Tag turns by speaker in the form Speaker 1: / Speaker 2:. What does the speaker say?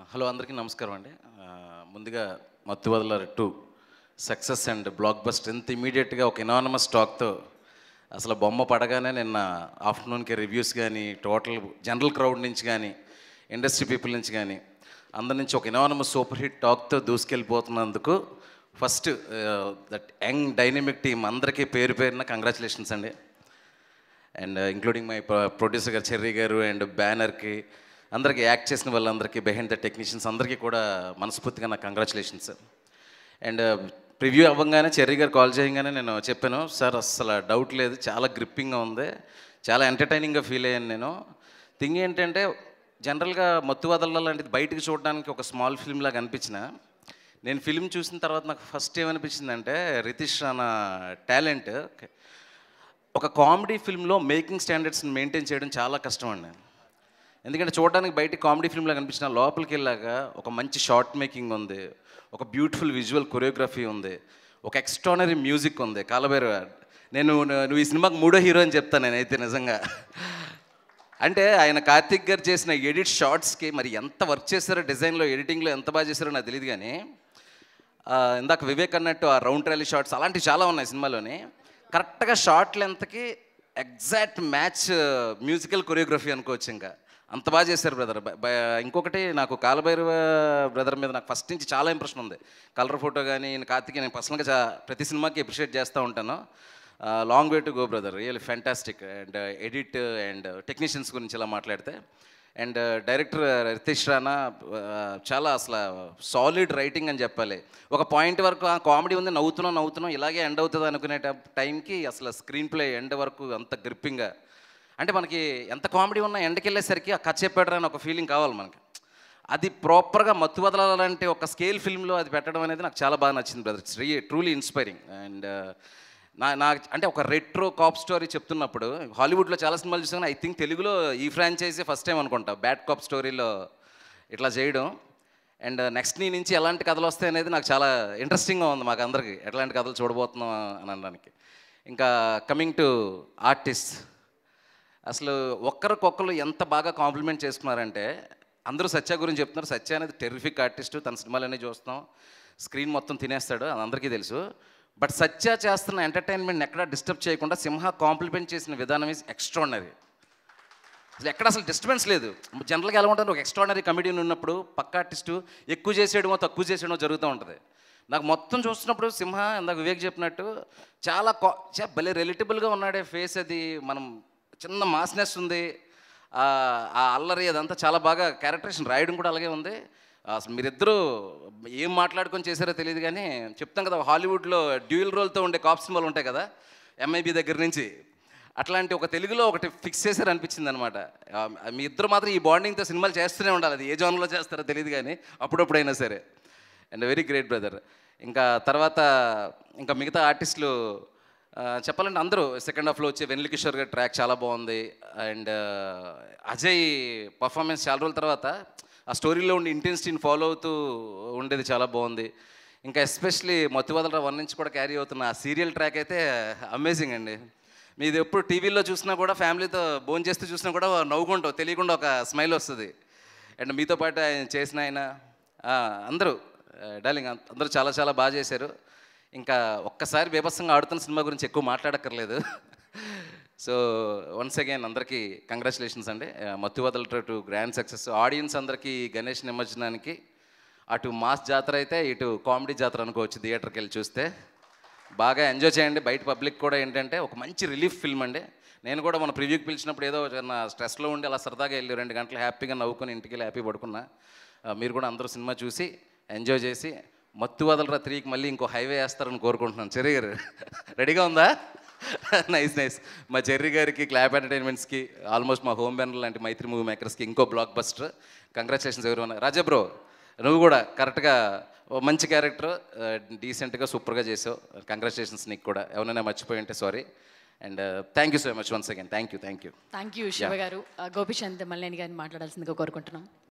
Speaker 1: hello అందరికీ నమస్కారం అండి ఆ, ముందుగా Mathu Vadalara two success and block bust ఎంత ఇమీడియట్గా ఒక ఇనానమస్ టాక్తో అసలు బొమ్మ పడగానే నిన్న ఆఫ్టర్నూన్కి రివ్యూస్ కానీ టోటల్ జనరల్ క్రౌడ్ నుంచి కానీ ఇండస్ట్రీ పీపుల్ నుంచి కానీ అందరి నుంచి ఒక ఇనానమస్ సూపర్ హిట్ టాక్తో దూసుకెళ్ళిపోతున్నందుకు first that young dynamic team అందరికీ పేరు పేరున కంగ్రాచులేషన్స్ అండి అండ్ ఇంక్లూడింగ్ మై ప్రొడ్యూసర్ గారు చెర్రీ గారు అండ్ బ్యానర్కి అందరికీ యాక్ట్ చేసిన వాళ్ళందరికీ బిహైండ్ ద టెక్నీషియన్స్ అందరికీ కూడా మనస్ఫూర్తిగా నాకు కంగ్రాచులేషన్స్ అండ్ ప్రివ్యూ అవ్వగానే చెర్రీ గారు కాల్ చేయగానే నేను చెప్పాను సార్ అస్సలు డౌట్ లేదు చాలా గ్రిప్పింగ్గా ఉంది చాలా ఎంటర్టైనింగ్గా ఫీల్ అయ్యాను నేను థింగ్ ఏంటంటే జనరల్గా మత్తు వదల లాంటిది బయటికి చూడడానికి ఒక స్మాల్ ఫిల్మ్ లాగా అనిపించిన నేను ఫిల్మ్ చూసిన తర్వాత నాకు ఫస్ట్ ఏమనిపించిందంటే రితిష్ రానా టాలెంట్ ఒక కామెడీ ఫిల్మ్లో మేకింగ్ స్టాండర్డ్స్ని మెయింటైన్ చేయడం చాలా కష్టం అండి ఎందుకంటే చూడడానికి బయట కామెడీ ఫిల్మ్లా కనిపించిన లోపలికి వెళ్ళాక ఒక మంచి షార్ట్ మేకింగ్ ఉంది ఒక బ్యూటిఫుల్ విజువల్ కొరియోగ్రఫీ ఉంది ఒక ఎక్స్ట్రానరీ మ్యూజిక్ ఉంది కాలబేరు నేను నువ్వు ఈ సినిమాకి మూడో హీరో అని చెప్తాను నేనైతే నిజంగా అంటే ఆయన కార్తిక్ గారు చేసిన ఎడిట్ షార్ట్స్కి మరి ఎంత వర్క్ చేశారో డిజైన్లో ఎడిటింగ్లో ఎంత బాగా చేశారో నాకు తెలియదు కానీ ఆ, ఇందాక వివేక్ అన్నట్టు ఆ రౌండ్ ట్రాలీ షార్ట్స్ అలాంటివి చాలా ఉన్నాయి సినిమాలోని కరెక్ట్గా షార్ట్ లెంత్కి ఎగ్జాక్ట్ మ్యాచ్ మ్యూజికల్ కొరియోగ్రఫీ అనుకోవచ్చు ఇంకా అంత బాగా చేశారు బ్రదర్ ఇంకొకటి నాకు కాలభైరవ బ్రదర్ మీద నాకు ఫస్ట్ నుంచి చాలా ఇంప్రెషన్ ఉంది కలర్ ఫోటో కానీ కార్తిక్ నేను పర్సనల్గా చా ప్రతి సినిమాకి అప్రిషియేట్ చేస్తూ ఉంటాను long way to go brother real fantastic and edit and technicians గురించి ఇలా మాట్లాడితే అండ్ డైరెక్టర్ రితేష్ రానా ఆ, చాలా అసలు సాలిడ్ రైటింగ్ అని చెప్పాలి ఒక పాయింట్ వరకు ఆ కామెడీ ఉంది నవ్వుతున్నాం నవ్వుతున్నాం ఇలాగే ఎండ్ అవుతుంది అనుకునే టైంకి అసలు స్క్రీన్ ప్లే ఎండ్ వరకు అంత గ్రిప్పింగ్గా అంటే మనకి ఎంత కామెడీ ఉన్నా ఎండకి వెళ్ళేసరికి ఆ కథ చెప్పాడు అని ఒక ఫీలింగ్ కావాలి మనకి అది ప్రాపర్గా మత్తు వదలాలంటే ఒక స్కేల్ ఫిల్మ్లో అది పెట్టడం అనేది నాకు చాలా బాగా నచ్చింది brother it's re truly inspiring and నా నా అంటే ఒక రెట్రో కాప్ స్టోరీ చెప్తున్నప్పుడు హాలీవుడ్లో చాలా సినిమాలు చూసాను ఐ థింక్ తెలుగులో ఈ ఫ్రాంచైజీ ఫస్ట్ టైం అనుకుంటా బ్యాడ్ కాప్ స్టోరీలో ఇట్లా చేయడం అండ్ నెక్స్ట్ నీ నుంచి ఎలాంటి కథలు వస్తాయి అనేది నాకు చాలా ఇంట్రెస్టింగ్గా ఉంది మాకు అందరికి ఎట్లాంటి కథలు చూడబోతున్నాం అని అనడానికి ఇంకా కమింగ్ టు ఆర్టిస్ట్ అసలు ఒక్కరికొక్కరు ఎంత బాగా కాంప్లిమెంట్ చేసుకున్నారంటే అందరూ సత్య గురించి చెప్తున్నారు సత్య అనేది టెరిఫిక్ ఆర్టిస్ట్ తన సినిమాలన్నీ చూస్తాం స్క్రీన్ మొత్తం తినేస్తాడు అది అందరికీ తెలుసు బట్ సత్య చేస్తున్న ఎంటర్టైన్మెంట్ ఎక్కడా డిస్టర్బ్ చేయకుండా సింహ కాంప్లిమెంట్ చేసిన విధానం ఈజ్ ఎక్స్ట్రాడినరీ అసలు ఎక్కడ అసలు డిస్టర్బెన్స్ లేదు జనరల్గా ఎలా ఉంటుంది ఒక ఎక్స్ట్రాడినరీ కమెడియన్ ఉన్నప్పుడు పక్క ఆర్టిస్టు ఎక్కువ చేసేయడమో తక్కువ చేసేయడమో జరుగుతూ ఉంటుంది నాకు మొత్తం చూస్తున్నప్పుడు సింహ ఇందాక వివేక్ చెప్పినట్టు చాలా కా చా భలే రిలేటబుల్గా ఉన్నాడే ఫేస్ అది మనం చిన్న మాస్నెస్ ఉంది ఆ ఆ అల్లరి అదంతా చాలా బాగా క్యారెక్టరేషన్ రాయడం కూడా అలాగే ఉంది అసలు మీరిద్దరూ ఏం మాట్లాడుకొని చేశారో తెలియదు కానీ చెప్తాం కదా హాలీవుడ్లో డ్యూయల్ రోల్తో ఉండే కాప్ సినిమాలు ఉంటాయి కదా ఎంఐబి దగ్గర నుంచి అట్లాంటి ఒక తెలుగులో ఒకటి ఫిక్స్ చేశారు అనిపించింది అనమాట మీ ఇద్దరు మాత్రం ఈ బాండింగ్తో సినిమాలు చేస్తూనే ఉండాలి అది ఏ జోన్లో చేస్తారో తెలియదు కానీ అప్పుడప్పుడైనా సరే అండ్ వెరీ గ్రేట్ బ్రదర్ ఇంకా తర్వాత ఇంకా మిగతా ఆర్టిస్టులు ఆ, చెప్పాలంటే అందరూ సెకండ్ హాఫ్లో వచ్చే వెన్నెల కిషోర్ గారి ట్రాక్ చాలా బాగుంది అండ్ అజయ్ పర్ఫార్మెన్స్ చాలా రోజుల తర్వాత ఆ స్టోరీలో ఉండి ఇంటెన్సిటీని ఫాలో అవుతూ ఉండేది చాలా బాగుంది ఇంకా ఎస్పెషలీ మొత్తువదల వన్ నుంచి కూడా క్యారీ అవుతున్న ఆ సీరియల్ ట్రాక్ అయితే అమేజింగ్ అండి మీది ఎప్పుడు టీవీలో చూసినా కూడా ఫ్యామిలీతో భోజనం చేస్తూ చూసినా కూడా నవ్వుకుంటావు తెలియకుండా ఒక స్మైల్ వస్తుంది అండ్ మీతో పాటు ఆయన చేసిన ఆయన ఆ, అందరూ డార్లింగ్ అందరూ చాలా చాలా బాగా చేశారు ఇంకా ఒక్కసారి బీభత్సంగా ఆడుతున్న సినిమా గురించి ఎక్కువ మాట్లాడక్కర్లేదు సో వన్స్ అగైన్ అందరికీ కంగ్రాచులేషన్స్ అండి Mathu Vadalara two grand success audience అందరికీ గణేష్ నిమజ్జనానికి అటు మాస్ జాతర అయితే ఇటు కామెడీ జాతర అనుకోవచ్చు థియేటర్కి వెళ్ళి చూస్తే బాగా ఎంజాయ్ చేయండి బయట పబ్లిక్ కూడా ఏంటంటే ఒక మంచి రిలీఫ్ ఫిల్మ్ అండి నేను కూడా మన ప్రివ్యూకి పిలిచినప్పుడు ఏదో చిన్న స్ట్రెస్లో ఉండి అలా సరదాగా వెళ్ళి రెండు గంటలు హ్యాపీగా నవ్వుకొని ఇంటికి వెళ్ళి హ్యాపీ పడుకున్నా ఆ, మీరు కూడా అందరూ సినిమా చూసి ఎంజాయ్ చేసి మత్తు వదలరా త్రీకి మళ్ళీ ఇంకో హైవే వేస్తారని కోరుకుంటున్నాను చెర్రీ గారు రెడీగా ఉందా నైస్ నైస్ మా చెర్రీ గారికి క్లాప్ ఎంటర్టైన్మెంట్స్కి ఆల్మోస్ట్ మా హోమ్ బ్యానర్ లాంటి మైత్రి మూవీ మేకర్స్కి ఇంకో బ్లాక్ బస్టర్ కంగ్రాచులేషన్స్ ఎవరు రాజా బ్రో నువ్వు కూడా కరెక్ట్గా ఓ మంచి క్యారెక్టర్ డీసెంట్గా సూపర్గా చేసావు కంగ్రాచులేషన్స్ నీకు కూడా ఎవరైనా మర్చిపోయి ఉంటే sorry and thank you so much once again thank you thank you
Speaker 2: thank you Shiva గారు ఆ, గోపిచంద్ మల్లేని గారిని మాట్లాడాల్సిందిగా కోరుకుంటున్నాం